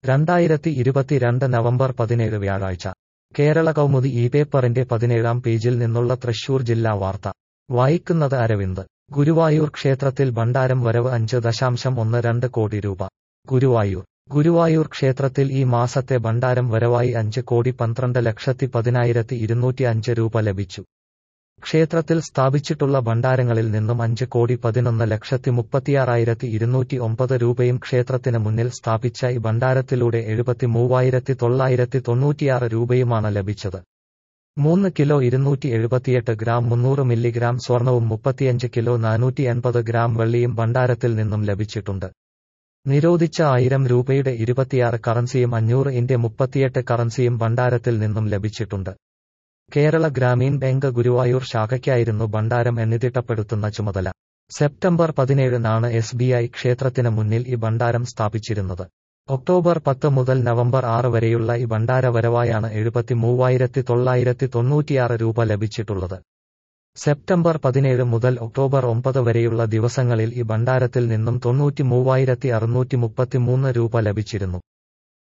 രണ്ടായിരത്തി ഇരുപത്തിരണ്ട് നവംബർ പതിനേഴ് വ്യാഴാഴ്ച കേരള കൗമുദി ഈ പേപ്പറിന്റെ പതിനേഴാം പേജിൽ നിന്നുള്ള തൃശൂർ ജില്ലാ വാർത്ത വായിക്കുന്നത് അരവിന്ദ് ഗുരുവായൂർ ക്ഷേത്രത്തിൽ ഭണ്ഡാരം വരവ് അഞ്ച് ദശാംശം ഒന്ന് രണ്ട് കോടി രൂപ ഗുരുവായൂർ ഗുരുവായൂർ ക്ഷേത്രത്തിൽ ഈ മാസത്തെ ഭണ്ഡാരം വരവായി അഞ്ച് കോടി പന്ത്രണ്ട് ലക്ഷത്തി പതിനായിരത്തി ഇരുന്നൂറ്റി അഞ്ച് രൂപ ലഭിച്ചു ക്ഷേത്രത്തിൽ സ്ഥാപിച്ചിട്ടുള്ള ഭണ്ഡാരങ്ങളിൽ നിന്നും അഞ്ച് കോടി പതിനൊന്ന് ലക്ഷത്തി മുപ്പത്തിയാറായിരത്തി ഇരുന്നൂറ്റി ഒമ്പത് രൂപയും ക്ഷേത്രത്തിന് മുന്നിൽ സ്ഥാപിച്ച ഈ ഭണ്ഡാരത്തിലൂടെ എഴുപത്തി മൂവായിരത്തി തൊള്ളായിരത്തി തൊണ്ണൂറ്റിയാറ് രൂപയുമാണ് ലഭിച്ചത് മൂന്ന് കിലോ ഇരുന്നൂറ്റി എഴുപത്തിയെട്ട് ഗ്രാം മുന്നൂറ് മില്ലിഗ്രാം സ്വർണവും മുപ്പത്തിയഞ്ച് കിലോ നാനൂറ്റി എൺപത് ഗ്രാം വെള്ളിയും ഭണ്ഡാരത്തിൽ നിന്നും ലഭിച്ചിട്ടുണ്ട് നിരോധിച്ച ആയിരം രൂപയുടെ ഇരുപത്തിയാറ് കറൻസിയും അഞ്ഞൂറ് ഇന്ത്യ മുപ്പത്തിയെട്ട് കറൻസിയും ഭണ്ഡാരത്തിൽ നിന്നും ലഭിച്ചിട്ടുണ്ട് കേരള ഗ്രാമീൺ ബാങ്ക് ഗുരുവായൂർ ശാഖയ്ക്കായിരുന്നു ഭണ്ഡാരം എന്നിതിട്ടപ്പെടുത്തുന്ന ചുമതല സെപ്റ്റംബർ പതിനേഴിനാണ് എസ് ബി ഐ ക്ഷേത്രത്തിന് മുന്നിൽ ഈ ഭണ്ഡാരം സ്ഥാപിച്ചിരുന്നത് ഒക്ടോബർ പത്ത് മുതൽ നവംബർ ആറ് വരെയുള്ള ഈ ഭണ്ഡാര വരവായാണ് എഴുപത്തി മൂവായിരത്തി തൊള്ളായിരത്തി തൊണ്ണൂറ്റിയാറ് രൂപ ലഭിച്ചിട്ടുള്ളത് സെപ്റ്റംബർ പതിനേഴ് മുതൽ ഒക്ടോബർ ഒമ്പത് വരെയുള്ള ദിവസങ്ങളിൽ ഈ ഭണ്ഡാരത്തിൽ നിന്നും തൊണ്ണൂറ്റി മൂവായിരത്തി അറുന്നൂറ്റി മുപ്പത്തിമൂന്ന് രൂപ ലഭിച്ചിരുന്നു